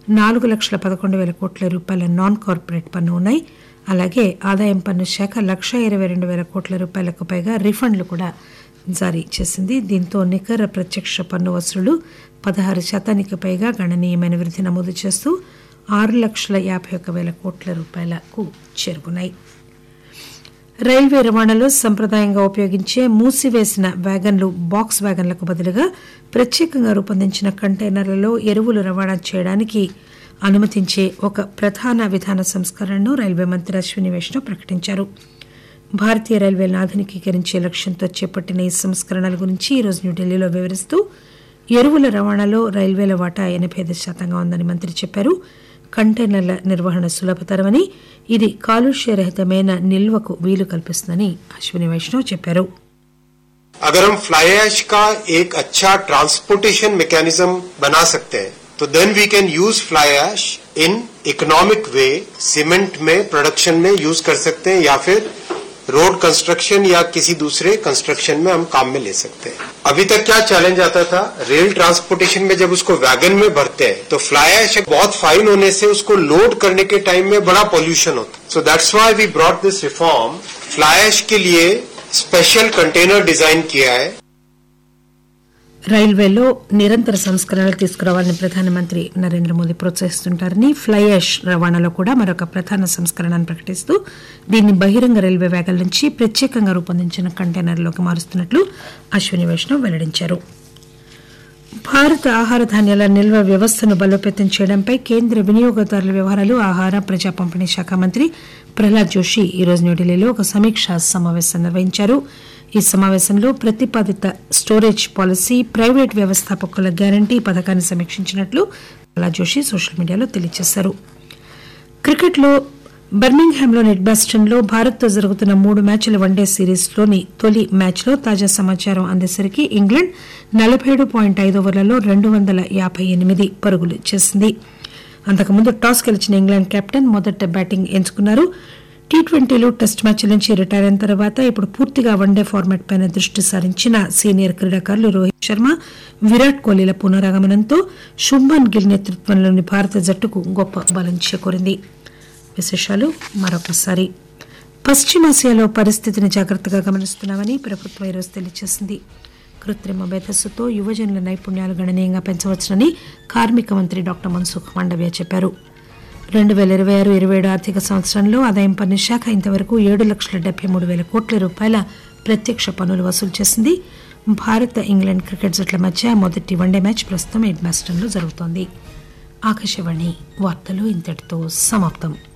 నాలుగు లక్షల పదకొండు వేల కోట్ల రూపాయల నాన్ కార్పొరేట్ పన్ను ఉన్నాయి అలాగే ఆదాయం పన్ను శాఖ లక్ష ఇరవై రెండు వేల కోట్ల రూపాయలకు పైగా రిఫండ్లు కూడా జారీ చేసింది దీంతో నికర ప్రత్యక్ష పన్ను వసూళ్లు పదహారు శాతానికి పైగా గణనీయమైన వృద్ధి నమోదు చేస్తూ ఆరు లక్షల యాభై ఒక్క వేల కోట్ల రూపాయలకు చేరుకున్నాయి రైల్వే రవాణాలో సంప్రదాయంగా ఉపయోగించే మూసివేసిన వ్యాగన్లు బాక్స్ వ్యాగన్లకు బదులుగా ప్రత్యేకంగా రూపొందించిన కంటైనర్లలో ఎరువులు రవాణా చేయడానికి అనుమతించే ఒక ప్రధాన విధాన సంస్కరణను రైల్వే మంత్రి అశ్విని వైష్ణవ్ ప్రకటించారు భారతీయ రైల్వేలను ఆధునికీకరించే లక్ష్యంతో చేపట్టిన ఈ సంస్కరణల గురించి ఈరోజు న్యూఢిల్లీలో వివరిస్తూ ఎరువుల రవాణాలో రైల్వేల వాటా ఎనభై ఐదు శాతంగా ఉందని మంత్రి చెప్పారు కంటైనర్ల నిర్వహణ సులభతరమని ఇది కాలుష్యరహితమైన నిల్వకు వీలు కల్పిస్తుందని అశ్విని వైష్ణవ్ చెప్పారు अगर हम फ्लाई ऐश का एक अच्छा ट्रांसपोर्टेशन मैकेनिज्म बना सकते हैं तो then we can use fly ash in economic way cement में प्रोडक्शन में यूज कर सकते हैं या फिर रोड कंस्ट्रक्शन या किसी दूसरे कंस्ट्रक्शन में हम काम में ले सकते हैं अभी तक क्या चैलेंज आता था रेल ट्रांसपोर्टेशन में जब उसको वैगन में भरते हैं तो फ्लाई ऐश बहुत फाइन होने से उसको लोड करने के टाइम में बड़ा पॉल्यूशन होता so that's why we brought this reform fly ash के लिए स्पेशल कंटेनर डिजाइन किया है రైల్వేలో నిరంతర సంస్కరణలు తీసుకురావాలని ప్రధానమంత్రి నరేంద్ర మోదీ ప్రోత్సహిస్తుంటారని ఫ్లై యాష్ రవాణాలో కూడా మరొక ప్రధాన సంస్కరణను ప్రకటిస్తూ దీన్ని బహిరంగ రైల్వే వ్యాగల నుంచి ప్రత్యేకంగా రూపొందించిన కంటైనర్లోకి మారుస్తున్నట్లు అశ్విని వైష్ణవ్ వెల్లడించారు భారత ఆహార ధాన్యాల నిల్వ వ్యవస్థను బలోపేతం చేయడంపై కేంద్ర వినియోగదారుల వ్యవహారాలు ఆహార ప్రజా పంపిణీ శాఖ మంత్రి ప్రహ్లాద్ జోషి ఈరోజు న్యూఢిల్లీలో ఒక సమీక్షా సమావేశం నిర్వహించారు ఈ సమావేశంలో ప్రతిపాదిత స్టోరేజ్ పాలసీ ప్రైవేట్ వ్యవస్థాపకుల గ్యారంటీ పథకాన్ని సమీక్షించినట్లు ప్రహ్లాద్ జోషి సోషల్ మీడియాలో తెలియజేశారు క్రికెట్లో బర్మింగ్హామ్లోని ఎడ్బాస్టన్లో భారత్తో జరుగుతున్న మూడు మ్యాచ్ల వన్డే సిరీస్లోని తొలి మ్యాచ్లో తాజా సమాచారం అందేసరికి ఇంగ్లాండ్ నలభై ఏడు పాయింట్ ఐదు ఓవర్లలో రెండు వందల యాభై ఎనిమిది పరుగులు చేసింది అంతకుముందు టాస్ గెలిచిన ఇంగ్లాండ్ కెప్టెన్ మొదట బ్యాటింగ్ ఎంచుకున్నారు టీ ట్వంటీలు టెస్ట్ మ్యాచ్ల నుంచి రిటైర్ అయిన తర్వాత ఇప్పుడు పూర్తిగా వన్డే ఫార్మాట్ పైన దృష్టి సారించిన సీనియర్ క్రీడాకారులు రోహిత్ శర్మ విరాట్ కోహ్లీల పునరాగమనంతో శుభ్మన్ గిల్ నేతృత్వంలోని భారత జట్టుకు గొప్ప బలం చేకూరింది విశేషాలు మరొకసారి పశ్చిమాసియాలో పరిస్థితిని జాగ్రత్తగా గమనిస్తున్నామని ప్రభుత్వం ఈరోజు తెలియజేసింది కృత్రిమ మేధస్సుతో యువజనుల నైపుణ్యాలు గణనీయంగా పెంచవచ్చునని కార్మిక మంత్రి డాక్టర్ మన్సుఖ్ మాండవ్య చెప్పారు రెండు వేల ఇరవై ఆరు ఇరవై ఏడు ఆర్థిక సంవత్సరంలో ఆదాయం పన్ను శాఖ ఇంతవరకు ఏడు లక్షల డెబ్బై మూడు వేల కోట్ల రూపాయల ప్రత్యక్ష పన్నులు వసూలు చేసింది భారత్ ఇంగ్లాండ్ క్రికెట్ జట్ల మధ్య మొదటి వన్డే మ్యాచ్ ప్రస్తుతం ఎడ్మాస్టన్లో జరుగుతోంది ఆకాశవాణి వార్తలు ఇంతటితో సమాప్తం